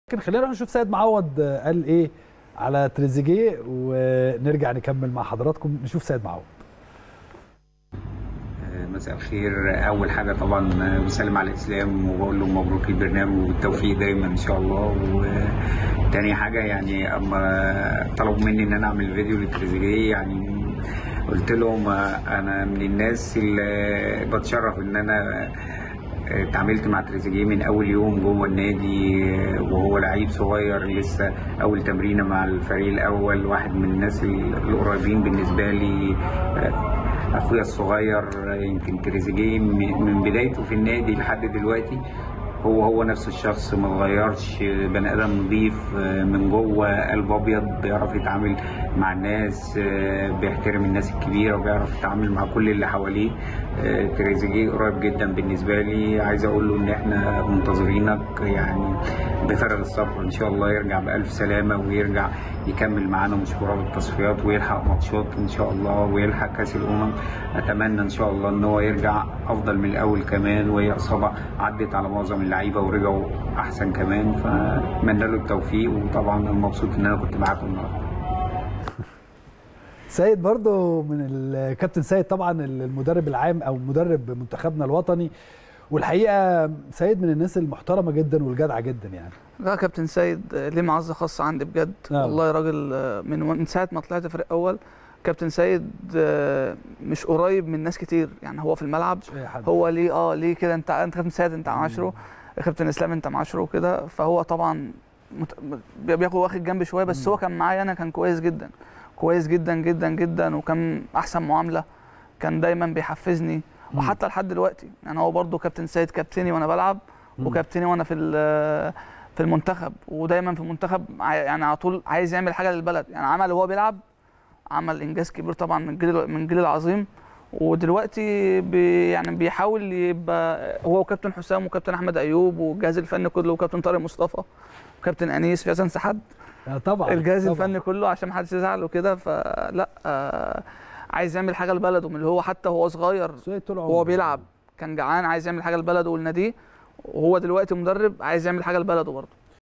لكن خلينا نروح نشوف سيد معوض قال ايه على تريزيجيه ونرجع نكمل مع حضراتكم نشوف سيد معوض مساء الخير اول حاجه طبعا بسلم على الاسلام وبقول له مبروك البرنامج والتوفيق دايما ان شاء الله وتاني حاجه يعني اما طلبوا مني ان انا اعمل فيديو لتريزيجيه يعني قلت لهم انا من الناس اللي بتشرف ان انا اتعاملت مع تريزيجيه من اول يوم جوه النادي وهو لعيب صغير لسه اول تمرينه مع الفريق الاول واحد من الناس القريبين بالنسبه لي اخويا الصغير يمكن تريزيجيه من بدايته في النادي لحد دلوقتي هو هو نفس الشخص ما اتغيرش بني ادم نظيف من جوه قلب ابيض بيعرف يتعامل مع الناس بيحترم الناس الكبيره وبيعرف يتعامل مع كل اللي حواليه تريزيجيه قريب جدا بالنسبه لي عايز اقول له ان احنا منتظرينك يعني بفارغ الصبر ان شاء الله يرجع بالف سلامه ويرجع يكمل معانا مشوار التصفيات ويلحق ماتشات ان شاء الله ويلحق كاس الامم اتمنى ان شاء الله ان هو يرجع افضل من الاول كمان وهي اصابه عدت على معظم اللعيبه ورجعوا احسن كمان فاتمنى له التوفيق وطبعا مبسوط ان انا كنت معاكم النهارده سيد برضو من الكابتن سيد طبعا المدرب العام او مدرب منتخبنا الوطني والحقيقه سيد من الناس المحترمه جدا والجدعه جدا يعني لا كابتن سيد ليه معزه خاصه عندي بجد آه. والله يا راجل من من ساعه ما طلعت فريق اول كابتن سيد مش قريب من ناس كتير يعني هو في الملعب هو ليه اه ليه كده انت انت كابتن سيد انت معاشره كابتن اسلام انت معاشره وكده فهو طبعا مت... بياخد واخد جنب شويه بس هو كان معايا انا كان كويس جدا كويس جدا جدا جدا وكان احسن معامله كان دايما بيحفزني وحتى لحد دلوقتي يعني هو برده كابتن سيد كابتني وانا بلعب وكابتني وانا في في المنتخب ودايما في المنتخب يعني على طول عايز يعمل حاجه للبلد يعني عمل وهو بيلعب عمل انجاز كبير طبعا من الجيل من الجيل العظيم ودلوقتي بي يعني بيحاول يبقى هو وكابتن حسام وكابتن احمد ايوب والجهاز الفني كله وكابتن طارق مصطفى وكابتن انيس في انسى حد طبعا الجهاز طبعًا. الفني كله عشان ما حدش يزعل وكده فلا آه عايز يعمل حاجه لبلده من اللي هو حتى وهو صغير وهو بيلعب كان جعان عايز يعمل حاجه لبلده ولناديه وهو دلوقتي مدرب عايز يعمل حاجه لبلده برضه